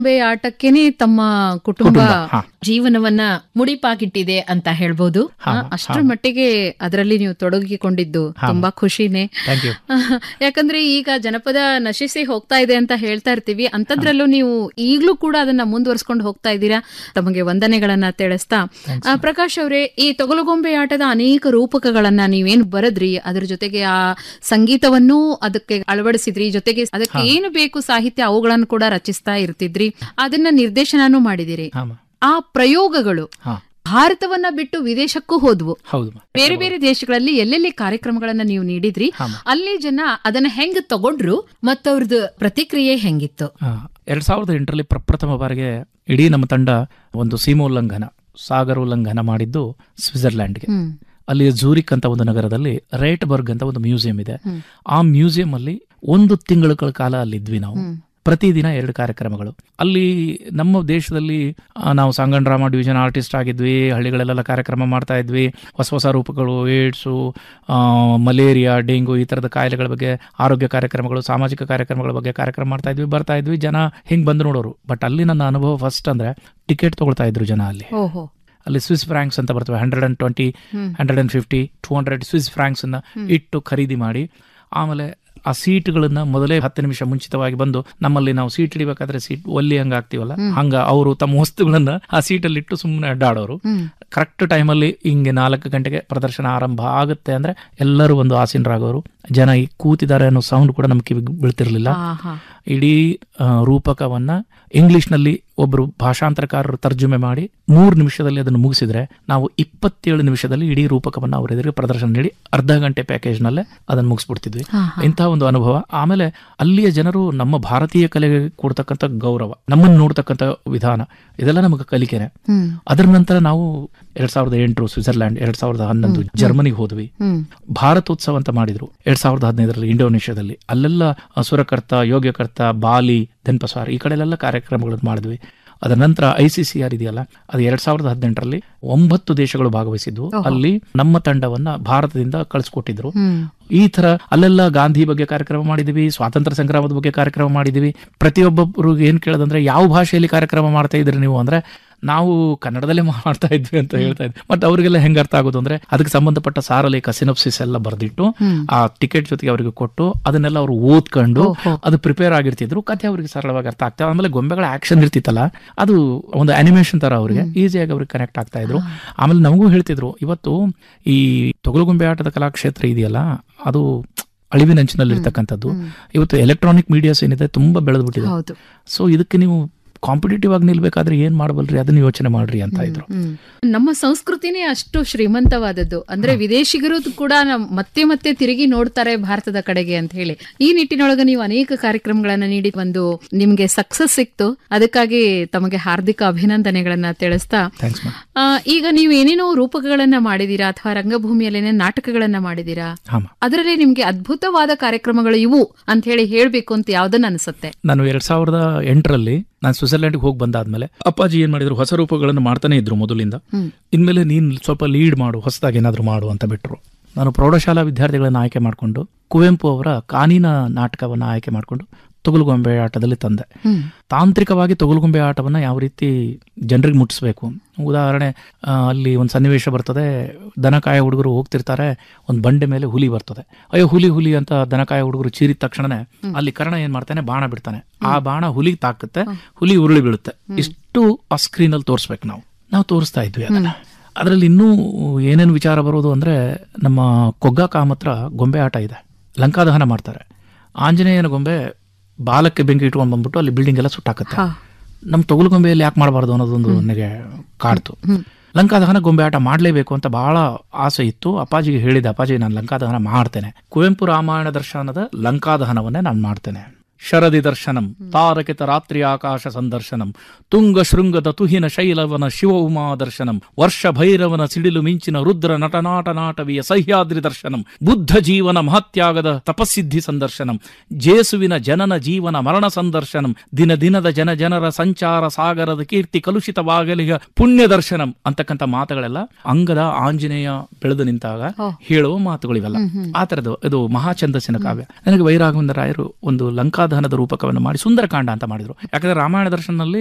ಬೇ ಆಟಕ್ಕೇನೆ ತಮ್ಮ ಕುಟುಂಬ ಕುಟುಂಬ, ಹಾ. ಜೀವನವನ್ನ ಮುಡಿಪಾಗಿಟ್ಟಿದೆ ಅಂತ ಹೇಳ್ಬೋದು ಹಾ, ಆ, ಅಷ್ಟರ ಮಟ್ಟಿಗೆ ಅದರಲ್ಲಿ ನೀವು ತೊಡಗಿಕೊಂಡಿದ್ದು ತುಂಬಾ ಖುಷಿನೇ ಥ್ಯಾಂಕ್ ಯು ಯಾಕಂದ್ರೆ ಈಗ ಜನಪದ ನಶಿಸಿ ಹೋಗ್ತಾ ಇದೆ ಅಂತ ಹೇಳ್ತಾ ಇರ್ತೀವಿ ಅಂತದ್ರಲ್ಲೂ ನೀವು ಈಗ್ಲೂ ಕೂಡ ಅದನ್ನ ಮುಂದುವರ್ಸ್ಕೊಂಡು ಹೋಗ್ತಾ ಇದ್ದೀರಾ ತಮಗೆ ವಂದನೆಗಳನ್ನ ತಿಳಿಸ್ತಾ ಆ, ಪ್ರಕಾಶ್ ಅವರೇ ಈ ತೊಗಲುಗೊಂಬೆ ಆಟದ ಅನೇಕ ರೂಪಕಗಳನ್ನ ನೀವೇನು ಬರದ್ರಿ ಅದ್ರ ಜೊತೆಗೆ ಆ ಸಂಗೀತವನ್ನೂ ಅದಕ್ಕೆ ಅಳವಡಿಸಿದ್ರಿ ಜೊತೆಗೆ ಅದಕ್ಕೆ ಏನು ಬೇಕು ಸಾಹಿತ್ಯ ಅವುಗಳನ್ನು ಕೂಡ ರಚಿಸ್ತಾ ಇರ್ತಿದ್ರಿ ಅದನ್ನ ನಿರ್ದೇಶನನೂ ಮಾಡಿದಿರಿ ಹಾಂ ಆ ಪ್ರಯೋಗಗಳು ಹಾಂ ಭಾರತವನ್ನ ಬಿಟ್ಟು ವಿದೇಶಕ್ಕೂ ಹೋದ್ವು ಹೌದು ಬೇರೆ ಬೇರೆ ದೇಶಗಳಲ್ಲಿ ಎಲ್ಲೆಲ್ಲಿ ಕಾರ್ಯಕ್ರಮಗಳನ್ನ ನೀವು ನೀಡಿದ್ರಿ ಅಲ್ಲಿ ಜನ ಅದನ್ನ ಹೆಂಗ್ ತಗೊಂಡ್ರು ಮತ್ತವ್ರದ್ದು ಪ್ರತಿಕ್ರಿಯೆ ಹೆಂಗಿತ್ತು ಆ, ಎರಡ್ ಸಾವಿರದ ಎಂಟರಲ್ಲಿ ಪ್ರಪ್ರಥಮ ಬಾರಿಗೆ ಇಡೀ ನಮ್ಮ ತಂಡ ಒಂದು ಸೀಮೋಲ್ಲಂಘನ ಸಾಗರ ಉಲ್ಲಂಘನ ಮಾಡಿದ್ದು ಸ್ವಿಟ್ಜರ್ಲ್ಯಾಂಡ್ಗೆ ಹ್ಮ್ ಅಲ್ಲಿ ಜೂರಿಕ್ ಅಂತ ಒಂದು ನಗರದಲ್ಲಿ ರೇಟ್ಬರ್ಗ್ ಅಂತ ಒಂದು ಮ್ಯೂಸಿಯಂ ಇದೆ ಆ ಮ್ಯೂಸಿಯಂ ಅಲ್ಲಿ ಒಂದು ತಿಂಗಳ ಕಾಲ ಅಲ್ಲಿದ್ವಿ ನಾವು ಪ್ರತಿದಿನ ಎರಡು ಕಾರ್ಯಕ್ರಮಗಳು ಅಲ್ಲಿ ನಮ್ಮ ದೇಶದಲ್ಲಿ ಆ, ನಾವು ಸಂಗನ್ ಡ್ರಾಮಾ ಡಿವಿಷನ್ ಆರ್ಟಿಸ್ಟ್ ಆಗಿದ್ವಿ ಹಳ್ಳಿಗಳಲ್ಲೆಲ್ಲ ಕಾರ್ಯಕ್ರಮ ಮಾಡ್ತಾ ಇದ್ವಿ ಹೊಸ ಹೊಸ ರೂಪಗಳು ಏಡ್ಸು ಆ, ಮಲೇರಿಯಾ ಡೆಂಗು ಈ ಥರದ ಕಾಯಿಲೆಗಳ ಬಗ್ಗೆ ಆರೋಗ್ಯ ಕಾರ್ಯಕ್ರಮಗಳು ಸಾಮಾಜಿಕ ಕಾರ್ಯಕ್ರಮಗಳ ಬಗ್ಗೆ ಕಾರ್ಯಕ್ರಮ ಮಾಡ್ತಾ ಇದ್ವಿ ಬರ್ತಾ ಇದ್ವಿ ಜನ ಹಿಂಗೆ ಬಂದು ನೋಡೋರು ಬಟ್ ಅಲ್ಲಿ ನನ್ನ ಅನುಭವ ಫಸ್ಟ್ ಅಂದ್ರೆ ಟಿಕೆಟ್ ತಗೊಳ್ತಾ ಇದ್ರು ಜನ ಅಲ್ಲಿ ಓಹೋ ಅಲ್ಲಿ ಸ್ವಿಸ್ ಫ್ರಾಂಕ್ಸ್ ಅಂತ ಬರ್ತವೆ hundred and twenty hundred and fifty two hundred Swiss francs ಅನ್ನ ಇಟ್ಟು ಖರೀದಿ ಮಾಡಿ ಆಮೇಲೆ ಆ ಸೀಟ್ಗಳನ್ನ ಮೊದಲೇ ಹತ್ತು ನಿಮಿಷ ಮುಂಚಿತವಾಗಿ ಬಂದು ನಮ್ಮಲ್ಲಿ ನಾವು ಸೀಟ್ ಹಿಡಿಬೇಕಾದ್ರೆ ಸೀಟ್ ಒಲ್ಲಿ ಹಂಗ ಆಗ್ತೀವಲ್ಲ ಹಂಗ ಅವರು ತಮ್ಮ ವಸ್ತುಗಳನ್ನ ಆ ಸೀಟಲ್ಲಿ ಇಟ್ಟು ಸುಮ್ಮನೆ ಅಡ್ಡಾಡೋರು ಕರೆಕ್ಟ್ ಟೈಮಲ್ಲಿ ಹಿಂಗೆ ನಾಲ್ಕು ಗಂಟೆಗೆ ಪ್ರದರ್ಶನ ಆರಂಭ ಆಗುತ್ತೆ ಅಂದ್ರೆ ಎಲ್ಲರೂ ಒಂದು ಆಸೀನರಾಗೋರು ಜನ ಈ ಕೂತಿದ್ದಾರೆ ಅನ್ನೋ ಸೌಂಡ್ ಕೂಡ ನಮ್ಗೆ ಕಿವಿಗೆ ಬೀಳ್ತಿರ್ಲಿಲ್ಲ ಆಹಾ. ಇಡೀ ಆ, ರೂಪಕವನ್ನ ಇಂಗ್ಲಿಷ್ನಲ್ಲಿ ಒಬ್ಬರು ಭಾಷಾಂತರಕಾರರು ತರ್ಜುಮೆ ಮಾಡಿ ಮೂರು ನಿಮಿಷದಲ್ಲಿ ಅದನ್ನು ಮುಗಿಸಿದ್ರೆ ನಾವು ಇಪ್ಪತ್ತೇಳು ನಿಮಿಷದಲ್ಲಿ ಇಡೀ ರೂಪಕವನ್ನ ಅವ್ರ ಎದುರಿಗೆ ಪ್ರದರ್ಶನ ನೀಡಿ ಅರ್ಧ ಗಂಟೆ ಪ್ಯಾಕೇಜ್ನಲ್ಲೇ ಅದನ್ನು ಮುಗಿಸ್ಬಿಡ್ತಿದ್ವಿ ಇಂತಹ ಒಂದು ಅನುಭವ ಆಮೇಲೆ ಅಲ್ಲಿಯ ಜನರು ನಮ್ಮ ಭಾರತೀಯ ಕಲೆಗೆ ಕೊಡ್ತಕ್ಕಂಥ ಗೌರವ ನಮ್ಮನ್ನು ನೋಡ್ತಕ್ಕಂಥ ವಿಧಾನ ಇದೆಲ್ಲ ನಮಗೆ ಕಲಿಕೆನೆ ಹ್ಮ್ ಅದರ ನಂತರ ನಾವು ಎರಡ್ ಸಾವಿರದ ಎಂಟು ಸ್ವಿಟ್ಜರ್ಲ್ಯಾಂಡ್ ಎರಡ್ ಸಾವಿರದ ಹನ್ನೊಂದು ಜರ್ಮನಿಗೆ ಹೋದ್ವಿ ಹ್ಮ್ ಭಾರತೋತ್ಸವ ಅಂತ ಮಾಡಿದ್ರು ಎರಡ್ ಸಾವಿರದ ಹದಿನೈದರಲ್ಲಿ ಇಂಡೋನೇಷ್ಯಾದಲ್ಲಿ ಅಲ್ಲೆಲ್ಲ ಸುರಕರ್ತ ಯೋಗ್ಯಕರ್ತ ಬಾಲಿ ಧನ್ಪಸ್ವಾರ್ ಈ ಕಡೆಲೆಲ್ಲ ಕಾರ್ಯಕ್ರಮಗಳನ್ನು ಮಾಡಿದ್ವಿ ಅದರ ನಂತರ ಐ ಸಿ ಸಿ ಆರ್ ಇದೆಯಲ್ಲ ಅದು ಎರಡ್ ಸಾವಿರದ ಹದಿನೆಂಟರಲ್ಲಿ ಒಂಬತ್ತು ದೇಶಗಳು ಭಾಗವಹಿಸಿದ್ವು ಅಲ್ಲಿ ನಮ್ಮ ತಂಡವನ್ನ ಭಾರತದಿಂದ ಕಳಿಸ್ಕೊಟ್ಟಿದ್ರು ಹ್ಮ್ ಈ ತರ ಅಲ್ಲೆಲ್ಲ ಗಾಂಧಿ ಬಗ್ಗೆ ಕಾರ್ಯಕ್ರಮ ಮಾಡಿದೀವಿ ಸ್ವಾತಂತ್ರ್ಯ ಸಂಗ್ರಾಮದ ಬಗ್ಗೆ ಕಾರ್ಯಕ್ರಮ ಮಾಡಿದೀವಿ ಪ್ರತಿಯೊಬ್ಬರು ಏನ್ ಕೇಳೋದಂದ್ರೆ ಯಾವ ಭಾಷೆಯಲ್ಲಿ ಕಾರ್ಯಕ್ರಮ ಮಾಡ್ತಾ ಇದ್ರಿ ನೀವು ಅಂದ್ರೆ ನಾವು ಕನ್ನಡದಲ್ಲೇ ಮಾಡ್ತಾ ಇದ್ವಿ ಅಂತ ಹೇಳ್ತಾ ಇದ್ವಿ ಬಟ್ ಅವರಿಗೆಲ್ಲ ಹೆಂಗ್ ಅರ್ಥ ಆಗೋದು ಅಂದ್ರೆ ಅದಕ್ಕೆ ಸಂಬಂಧಪಟ್ಟ ಸಾರಲೇಖ ಸಿನಪ್ಸಿಸ್ ಎಲ್ಲ ಬರೆದಿಟ್ಟು ಆ ಟಿಕೆಟ್ ಜೊತೆಗೆ ಅವರಿಗೆ ಕೊಟ್ಟು ಅದನ್ನೆಲ್ಲ ಅವರು ಓದ್ಕೊಂಡು ಅದು ಪ್ರಿಪೇರ್ ಆಗಿರ್ತಿದ್ರು ಕಥೆ ಅವರಿಗೆ ಸರಳವಾಗಿ ಅರ್ಥ ಆಗ್ತದೆ ಆಮೇಲೆ ಗೊಂಬೆಗಳ ಆಕ್ಷನ್ ಇರ್ತಿತ್ತಲ್ಲ ಅದು ಒಂದು ಅನಿಮೇಷನ್ ತರ ಅವರಿಗೆ ಈಸಿಯಾಗಿ ಅವ್ರಿಗೆ ಕನೆಕ್ಟ್ ಆಗ್ತಾ ಇದ್ರು ಆಮೇಲೆ ನಮಗೂ ಹೇಳ್ತಿದ್ರು ಇವತ್ತು ಈ ತೊಗಲುಗೊಂಬೆ ಆಟದ ಕಲಾಕ್ಷೇತ್ರ ಇದೆಯಲ್ಲ ಅದು ಅಳಿವಿನಂಚಿನಲ್ಲಿ ಇರ್ತಕ್ಕಂಥದ್ದು ಇವತ್ತು ಎಲೆಕ್ಟ್ರಾನಿಕ್ ಮೀಡಿಯಾಸ್ ಏನಿದೆ ತುಂಬಾ ಬೆಳೆದ್ಬಿಟ್ಟಿದೆ ಹೌದು ಸೊ ಇದಕ್ಕೆ ನೀವು ಕಾಂಪಿಟೇಟಿವ್ ಆಗಿ ನಿಲ್ಬೇಕಾದ್ರೆ ಏನ್ ಮಾಡಬಲ್ರಿ ಅದನ್ನ ಯೋಚನೆ ಮಾಡ್ರಿ ಅಂತ ಇದ್ರು ಹ್ಮ್. ನಮ್ಮ ಸಂಸ್ಕೃತಿನೇ ಅಷ್ಟು ಶ್ರೀಮಂತವಾದದ್ದು ಅಂದ್ರೆ ವಿದೇಶಿಗರು ಕೂಡ ನಮ್- ಮತ್ತೆ ಮತ್ತೆ ತಿರುಗಿ ನೋಡ್ತಾರೆ ಭಾರತದ ಕಡೆಗೆ ಅಂತ ಹೇಳಿ ಈ ನಿಟ್ಟಿನೊಳಗೆ ನೀವು ಅನೇಕ ಕಾರ್ಯಕ್ರಮಗಳನ್ನ ನೀಡಿ ಒಂದು ನಿಮ್ಗೆ ಸಕ್ಸಸ್ ಸಿಕ್ತು ಅದಕ್ಕಾಗಿ ತಮಗೆ ಹಾರ್ದಿಕ ಅಭಿನಂದನೆಗಳನ್ನ ತಿಳಿಸ್ತಾ ಥ್ಯಾಂಕ್ಸ್ ಮ್ಯಾಮ್ ಆ, ಈಗ ನೀವು ಏನೇನೋ ರೂಪಕಗಳನ್ನ ಮಾಡಿದೀರಾ ಅಥವಾ ರಂಗಭೂಮಿಯಲ್ಲೇನೇ ನಾಟಕಗಳನ್ನ ಮಾಡಿದೀರಾ ಹಾಂ ಅದರಲ್ಲಿ ನಿಮ್ಗೆ ಅದ್ಭುತವಾದ ಕಾರ್ಯಕ್ರಮಗಳು ಇವು ಅಂತ ಹೇಳಿ ಹೇಳ್ಬೇಕು ಅಂತ ಯಾವ್ದನ್ನ ಅನ್ಸುತ್ತೆ ನಾನು ಎರಡ್ ಸಾವಿರದ ಎಂಟರಲ್ಲಿ ನಾನು ಸ್ವಿಟ್ಜರ್ಲ್ಯಾಂಡ್ಗೆ ಹೋಗಿ ಬಂದಾದ್ಮೇಲೆ ಅಪ್ಪಾಜಿ ಏನ್ ಮಾಡಿದ್ರು ಹೊಸ ರೂಪಗಳನ್ನು ಮಾಡ್ತಾನೆ ಇದ್ರು ಮೊದಲಿಂದ ಇನ್ಮೇಲೆ ನೀನ್ ಸ್ವಲ್ಪ ಲೀಡ್ ಮಾಡು ಹೊಸದಾಗಿ ಏನಾದ್ರು ಮಾಡು ಅಂತ ಬಿಟ್ರು ನಾನು ಪ್ರೌಢಶಾಲಾ ವಿದ್ಯಾರ್ಥಿಗಳನ್ನ ಆಯ್ಕೆ ಮಾಡಿಕೊಂಡು ಕುವೆಂಪು ಅವರ ಕಾನಿನ ನಾಟಕವನ್ನ ಆಯ್ಕೆ ಮಾಡಿಕೊಂಡು ತೊಗಲುಗೊಂಬೆ ಆಟದಲ್ಲಿ ತಂದೆ ತಾಂತ್ರಿಕವಾಗಿ ತೊಗಲುಗೊಂಬೆ ಆಟವನ್ನ ಯಾವ ರೀತಿ ಜನರಿಗೆ ಮುಟ್ಟಿಸ್ಬೇಕು ಉದಾಹರಣೆ ಆ, ಅಲ್ಲಿ ಒಂದು ಸನ್ನಿವೇಶ ಬರ್ತದೆ ದನಕಾಯ ಹುಡುಗರು ಹೋಗ್ತಿರ್ತಾರೆ ಒಂದು ಬಂಡೆ ಮೇಲೆ ಹುಲಿ ಬರ್ತದೆ ಅಯ್ಯೋ ಹುಲಿ ಹುಲಿ ಅಂತ ದನಕಾಯ ಹುಡುಗರು ಚೀರಿದ ತಕ್ಷಣನೇ ಅಲ್ಲಿ ಕರ್ಣ ಏನ್ ಮಾಡ್ತಾನೆ ಬಾಣ ಬಿಡ್ತಾನೆ ಆ ಬಾಣ ಹುಲಿಗೆ ತಾಕುತ್ತೆ ಹುಲಿ ಉರುಳಿ ಬೀಳುತ್ತೆ ಇಷ್ಟು ಆ ಸ್ಕ್ರೀನ್ ಅಲ್ಲಿ ತೋರಿಸ್ಬೇಕು ನಾವು ನಾವು ತೋರಿಸ್ತಾ ಇದ್ವಿ ಅದನ್ನ ಅದರಲ್ಲಿ ಇನ್ನೂ ಏನೇನು ವಿಚಾರ ಬರೋದು ಅಂದ್ರೆ ನಮ್ಮ ಕೊಗ್ಗ ಕಾಮ್ ಹತ್ರ ಗೊಂಬೆ ಆಟ ಇದೆ ಲಂಕಾದಹನ ಮಾಡ್ತಾರೆ ಆಂಜನೇಯನ ಗೊಂಬೆ ಬಾಲಕ್ಕೆ ಬೆಂಕಿ ಇಟ್ಕೊಂಡು ಬಂದ್ಬಿಟ್ಟು ಅಲ್ಲಿ ಬಿಲ್ಡಿಂಗ್ ಎಲ್ಲ ಸುಟ್ಟಾಕತ್ತೆ ನಮ್ಮ ತೊಗಲು ಗೊಂಬೆಯಲ್ಲಿ ಯಾಕೆ ಮಾಡಬಾರ್ದು ಅನ್ನೋದೊಂದು ನನಗೆ ಕಾಡ್ತು ಲಂಕಾದಹನ ಗೊಂಬೆ ಆಟ ಮಾಡಲೇಬೇಕು ಅಂತ ಬಹಳ ಆಸೆ ಇತ್ತು ಅಪ್ಪಾಜಿಗೆ ಹೇಳಿದೆ ಅಪ್ಪಾಜಿ ನಾನು ಲಂಕಾದಹನ ಮಾಡ್ತೇನೆ ಕುವೆಂಪು ರಾಮಾಯಣ ದರ್ಶನದ ಲಂಕಾದಹನವನ್ನೇ ನಾನು ಮಾಡ್ತೇನೆ ಶರದಿ ದರ್ಶನಂ ತಾರಕಿತ ರಾತ್ರಿ ಆಕಾಶ ಸಂದರ್ಶನಂ ತುಂಗ ಶೃಂಗದ ತುಹಿನ ಶೈಲವನ ಶಿವ ಉಮಾ ದರ್ಶನಂ ವರ್ಷ ಭೈರವನ ಸಿಡಿಲು ಮಿಂಚಿನ ರುದ್ರ ನಟನಾಟ ನಾಟವಿಯ ಸಹ್ಯಾದ್ರಿ ದರ್ಶನಂ ಬುದ್ಧ ಜೀವನ ಮಹತ್ಯಾಗದ ತಪಸ್ಸಿದ್ಧಿ ಸಂದರ್ಶನಂ ಜೇಸುವಿನ ಜನನ ಜೀವನ ಮರಣ ಸಂದರ್ಶನಂ ದಿನ ದಿನದ ಜನ ಜನರ ಸಂಚಾರ ಸಾಗರದ ಕೀರ್ತಿ ಕಲುಷಿತವಾಗಲಿಗ ಪುಣ್ಯ ದರ್ಶನಂ ಅಂತಕ್ಕಂಥ ಮಾತುಗಳೆಲ್ಲ ಅಂಗದ ಆಂಜನೇಯ ಬೆಳೆದು ನಿಂತಾಗ ಹೇಳುವ ಮಾತುಗಳಿವೆಲ್ಲ ಆ ತರದ್ದು ಇದು ಮಹಾಛಂದಸ್ಸಿನ ಕಾವ್ಯ ನನಗೆ ವೈರಾಘವೇಂದ್ರ ರಾಯರು ಒಂದು ಲಂಕಾದ ದಹನದ ರೂಪಕವನ್ನು ಮಾಡಿ ಸುಂದರಕಾಂಡ ಅಂತ ಮಾಡಿದ್ರು ಯಾಕಂದ್ರೆ ರಾಮಾಯಣ ದರ್ಶನದಲ್ಲಿ